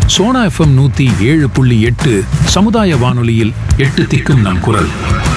Sona FM நூத்தி ஏழு புள்ளி எட்டு சமுதாய வானொலியில் எட்டு திக்கும் நம் குரல்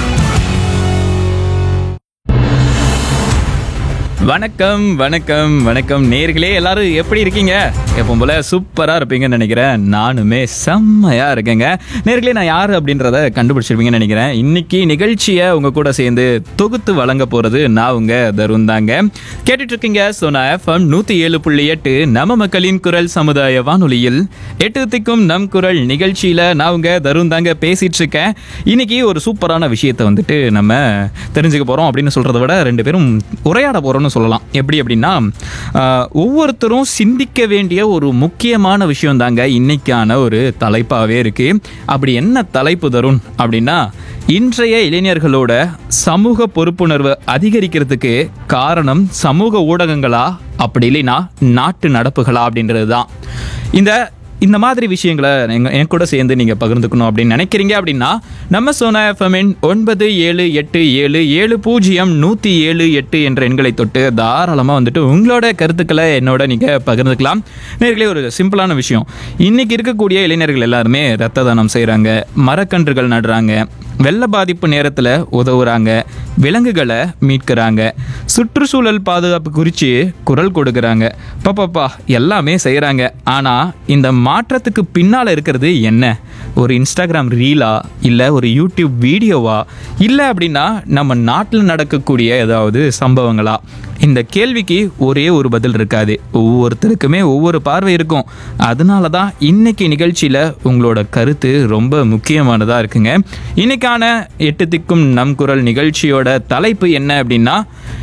வணக்கம் வணக்கம் வணக்கம் நேர்களே எல்லாரும் எப்படி இருக்கீங்க எப்பவும் போல சூப்பரா இருப்பீங்கன்னு நினைக்கிறேன் நானுமே செம்மையா இருக்கேங்க நேர்களே நான் யாரு அப்படின்றத கண்டுபிடிச்சிருப்பீங்கன்னு நினைக்கிறேன் இன்னைக்கு நிகழ்ச்சியை உங்க கூட சேர்ந்து தொகுத்து வழங்க போறது நான் உங்க தருண் தாங்க கேட்டுட்டு இருக்கீங்க சோனா எஃப்எம் நூத்தி ஏழு புள்ளி எட்டு நம்ம மக்களின் குரல் சமுதாய வானொலியில் எட்டு திக்கும் நம் குரல் நிகழ்ச்சியில நான் உங்க தருண் தாங்க பேசிட்டு இருக்கேன் இன்னைக்கு ஒரு சூப்பரான விஷயத்தை வந்துட்டு நம்ம தெரிஞ்சுக்க போறோம் அப்படின்னு சொல்றதை விட ரெண்டு பேரும் உரையாட போறோம்னு சொல்லலாம் எப்படி அப்படின்னா ஆஹ், ஒவ்வொருத்தரும் சிந்திக்க வேண்டிய ஒரு முக்கியமான விஷயம் தாங்க இன்னைக்கான ஒரு தலைப்பாகவே இருக்கு அப்படி என்ன தலைப்பு தரும் அப்படின்னா இன்றைய இளைஞர்களோட சமூக பொறுப்புணர்வு அதிகரிக்கிறதுக்கு காரணம் சமூக ஊடகங்களா அப்படி இல்லைன்னா நாட்டு நடப்புகளா அப்படின்றது தான் இந்த இந்த மாதிரி விஷயங்களை எங்க- என் கூட சேர்ந்து நீங்கள் பகிர்ந்துக்கணும் அப்படின்னு நினைக்கிறீங்க அப்படின்னா நம்ம சோனா எஃப்எம்என் ஒன்பது ஏழு எட்டு ஏழு ஏழு பூஜ்ஜியம் நூற்றி ஏழு எட்டு என்ற எண்களை தொட்டு தாராளமாக வந்துட்டு உங்களோட கருத்துக்களை என்னோட நீங்கள் பகிர்ந்துக்கலாம் நேர்களே ஒரு சிம்பிளான விஷயம் இன்னைக்கு இருக்கக்கூடிய இளைஞர்கள் எல்லாருமே ரத்த தானம் செய்கிறாங்க மரக்கன்றுகள் நடுறாங்க வெள்ள பாதிப்பு நேரத்தில் உதவுறாங்க விலங்குகளை மீட்கிறாங்க சுற்றுச்சூழல் பாதுகாப்பு குறித்து குரல் கொடுக்குறாங்க பாப்பாப்பா எல்லாமே செய்கிறாங்க ஆனால் இந்த மாற்றத்துக்கு பின்னால் இருக்கிறது என்ன ஒரு இன்ஸ்டாகிராம் ரீலா இல்லை ஒரு யூடியூப் வீடியோவா இல்லை அப்படின்னா நம்ம நாட்டில் நடக்கக்கூடிய ஏதாவது சம்பவங்களா இந்த கேள்விக்கு ஒரே ஒரு பதில் இருக்காது ஒவ்வொருத்தருக்குமே ஒவ்வொரு பார்வை இருக்கும் அதனால தான் இன்னைக்கு நிகழ்ச்சியில் உங்களோட கருத்து ரொம்ப முக்கியமானதாக இருக்குங்க இன்னைக்கான எட்டு திக்கும் நம் குரல் நிகழ்ச்சியோட தலைப்பு என்ன அப்படின்னா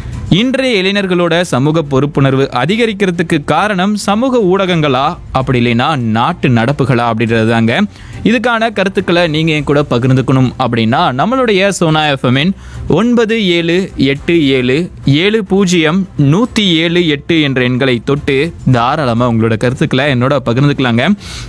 இன்றைய இளைஞர்களோட சமூக பொறுப்புணர்வு அதிகரிக்கிறதுக்கு காரணம் சமூக ஊடகங்களா அப்படி இல்லைன்னா நாட்டு நடப்புகளா அப்படின்றது தாங்க இதுக்கான கருத்துக்களை நீங்கள் என் கூட பகிர்ந்துக்கணும் அப்படின்னா நம்மளுடைய சோனா எஃப்எம்மின் ஒன்பது ஏழு எட்டு ஏழு ஏழு பூஜ்ஜியம் நூற்றி ஏழு எட்டு என்ற எண்களை தொட்டு தாராளமாக உங்களோட கருத்துக்களை என்னோட பகிர்ந்துக்கலாங்க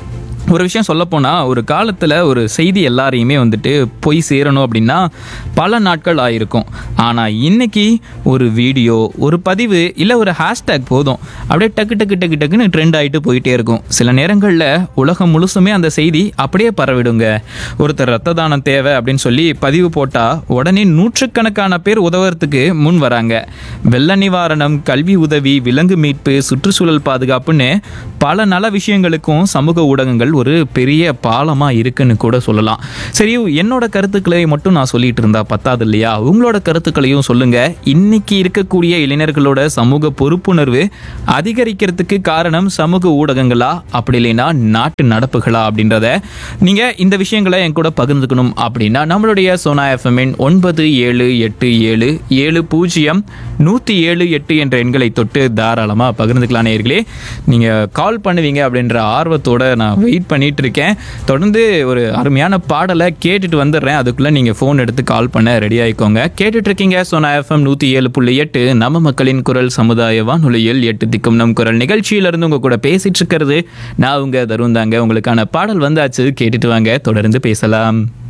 ஒரு விஷயம் சொல்லப்போனால் ஒரு காலத்தில் ஒரு செய்தி எல்லாரையுமே வந்துட்டு போய் சேரணும் அப்படின்னா பல நாட்கள் ஆயிருக்கும் ஆனால் இன்னைக்கு ஒரு வீடியோ ஒரு பதிவு இல்லை ஒரு ஹேஷ்டேக் போதும் அப்படியே டக்கு டக்கு டக்கு டக்குன்னு ட்ரெண்ட் ஆகிட்டு போயிட்டே இருக்கும் சில நேரங்களில் உலகம் முழுசுமே அந்த செய்தி அப்படியே பரவிடுங்க ஒருத்தர் ரத்த தானம் தேவை அப்படின்னு சொல்லி பதிவு போட்டால் உடனே நூற்றுக்கணக்கான பேர் உதவுறதுக்கு முன் வராங்க வெள்ள நிவாரணம் கல்வி உதவி விலங்கு மீட்பு சுற்றுச்சூழல் பாதுகாப்புன்னு பல நல விஷயங்களுக்கும் சமூக ஊடகங்கள் ஒரு பெரிய பாலமாக இருக்குன்னு கூட சொல்லலாம் சரி என்னோட கருத்துக்களை மட்டும் நான் சொல்லிட்டு இருந்தா பத்தாது இல்லையா உங்களோட கருத்துக்களையும் சொல்லுங்க இன்னைக்கு இருக்கக்கூடிய இளைஞர்களோட சமூக பொறுப்புணர்வு அதிகரிக்கிறதுக்கு காரணம் சமூக ஊடகங்களா அப்படி இல்லைன்னா நாட்டு நடப்புகளா அப்படின்றத நீங்க இந்த விஷயங்களை என் கூட பகிர்ந்துக்கணும் அப்படின்னா நம்மளுடைய சோனா எஃப்எம்மின் ஒன்பது ஏழு எட்டு ஏழு ஏழு பூஜ்ஜியம் நூற்றி ஏழு எட்டு என்ற எண்களை தொட்டு தாராளமாக பகிர்ந்துக்கலாம் நேயர்களே நீங்கள் கால் பண்ணுவீங்க அப்படின்ற ஆர்வத்தோட நான் வெயிட் பண்ணிட்டு இருக்கேன் தொடர்ந்து ஒரு அருமையான பாடலை கேட்டுட்டு வந்துடுறேன் அதுக்குள்ளே நீங்கள் ஃபோன் எடுத்து கால் பண்ண ரெடி ஆயிக்கோங்க கேட்டுட்டு இருக்கீங்க சோனா எஃப்எம் நூற்றி ஏழு புள்ளி எட்டு நம்ம மக்களின் குரல் சமுதாய வானொலியில் எட்டு திக்கும் நம் குரல் நிகழ்ச்சியிலிருந்து உங்கள் கூட பேசிட்டு இருக்கிறது நான் உங்க தருண் தாங்க உங்களுக்கான பாடல் வந்தாச்சு கேட்டுட்டு வாங்க தொடர்ந்து பேசலாம்